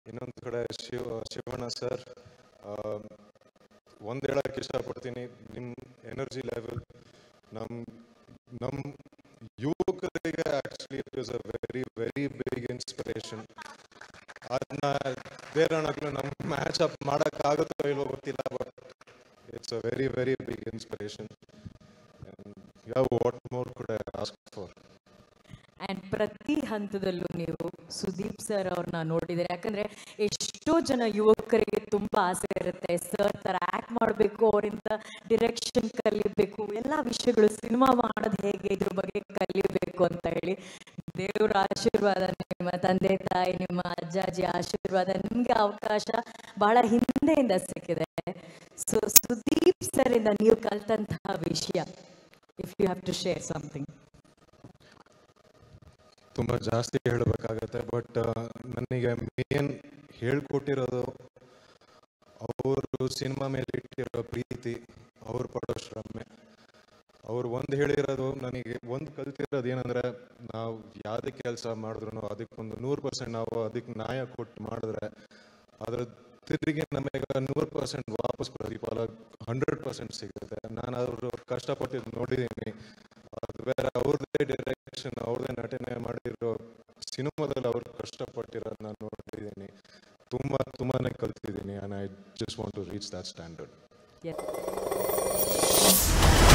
ಇನ್ನೊಂದು ಕಡೆ ಶಿವ ಶಿವಣ್ಣ ಸರ್ ಒಂದು ಹೇಳಕ್ಕೆ ಇಷ್ಟಪಡ್ತೀನಿ ನಿಮ್ಮ ಎನರ್ಜಿ ಲೆವೆಲ್ ನಮ್ಮ ನಮ್ಮ ಯುವಕರಿಗೆ actually it is a very very big inspiration ಅದನ್ನ ಬೇರೆಣಗಳು ನಮ್ಮ ಮ್ಯಾಚ್ ಅಪ್ ಮಾಡೋಕ್ಕಾಗುತ್ತೋ ಇಲ್ವೋ ಗೊತ್ತಿಲ್ಲ but it's a very very big inspiration ಯಾವ what more could I ask for and ಪ್ರತಿ ಹಂತದಲ್ಲೂ ನೀವು ಸುದೀಪ್ ಸರ್ ಅವ್ರನ್ನ ನೋಡಿದರೆ ಯಾಕಂದರೆ ಎಷ್ಟೋ ಜನ ಯುವಕರಿಗೆ ತುಂಬ ಆಸೆ ಇರುತ್ತೆ ಸರ್ ಥರ ಆ್ಯಕ್ಟ್ ಮಾಡಬೇಕು ಅವರಿಂದ ಡಿರೆಕ್ಷನ್ ಕಲಿಬೇಕು ಎಲ್ಲ ವಿಷಯಗಳು ಸಿನಿಮಾ ಮಾಡೋದು ಹೇಗೆ ಇದ್ರ ಬಗ್ಗೆ ಕಲಿಬೇಕು ಅಂತ ಹೇಳಿ ದೇವರ ಆಶೀರ್ವಾದ ನಿಮ್ಮ ತಂದೆ ತಾಯಿ ನಿಮ್ಮ ಅಜ್ಜ ಅಜ್ಜಿ ಆಶೀರ್ವಾದ ನಿಮಗೆ ಅವಕಾಶ ಬಹಳ ಹಿಂದೆಯಿಂದ ಸಿಕ್ಕಿದೆ ಸೊ ಸುದೀಪ್ ಸರಿಂದ ನೀವು ಕಲ್ತಂತಹ ವಿಷಯ if you have to share something ತುಂಬ ಜಾಸ್ತಿ ಹೇಳಬೇಕಾಗತ್ತೆ ಬಟ್ ನನಗೆ ಮೇನ್ ಹೇಳ್ಕೊಟ್ಟಿರೋದು ಅವರು ಸಿನಿಮಾ ಮೇಲೆ ಇಟ್ಟಿರೋ ಪ್ರೀತಿ ಅವ್ರು ಪಡೋ ಶ್ರಮೆ ಅವ್ರು ಒಂದು ಹೇಳಿರೋದು ನನಗೆ ಒಂದು ಕಲ್ತಿರೋದು ಏನಂದರೆ ನಾವು ಯಾವುದೇ ಕೆಲಸ ಮಾಡಿದ್ರು ಅದಕ್ಕೊಂದು ನೂರು ಪರ್ಸೆಂಟ್ ನಾವು ಅದಕ್ಕೆ ನ್ಯಾಯ ಕೊಟ್ಟು ಮಾಡಿದ್ರೆ ಅದ್ರ ತಿರುಗಿ ನಮಗೆ ನೂರು ಪರ್ಸೆಂಟ್ ವಾಪಸ್ ಪ್ರತಿಫಲ ಹಂಡ್ರೆಡ್ ಪರ್ಸೆಂಟ್ ಸಿಗುತ್ತೆ ನಾನು ಅವರು ಕಷ್ಟಪಟ್ಟಿದ್ದು ನೋಡಿದ್ದೀನಿ ಅದು ಬೇರೆ ಅವ್ರದ್ದೇ ಡೈರೆಕ್ಷನ್ ಅವ್ರದ್ದೇ ನಟನೆ ಮಾಡಿರೋ ಸಿನಿಮಾದಲ್ಲಿ ಅವ್ರು ಕಷ್ಟಪಟ್ಟಿರೋದು ನಾನು ನೋಡಿದ್ದೀನಿ ತುಂಬ ತುಂಬಾ ಕಲ್ತಿದ್ದೀನಿ and I just want to reach that standard Yes.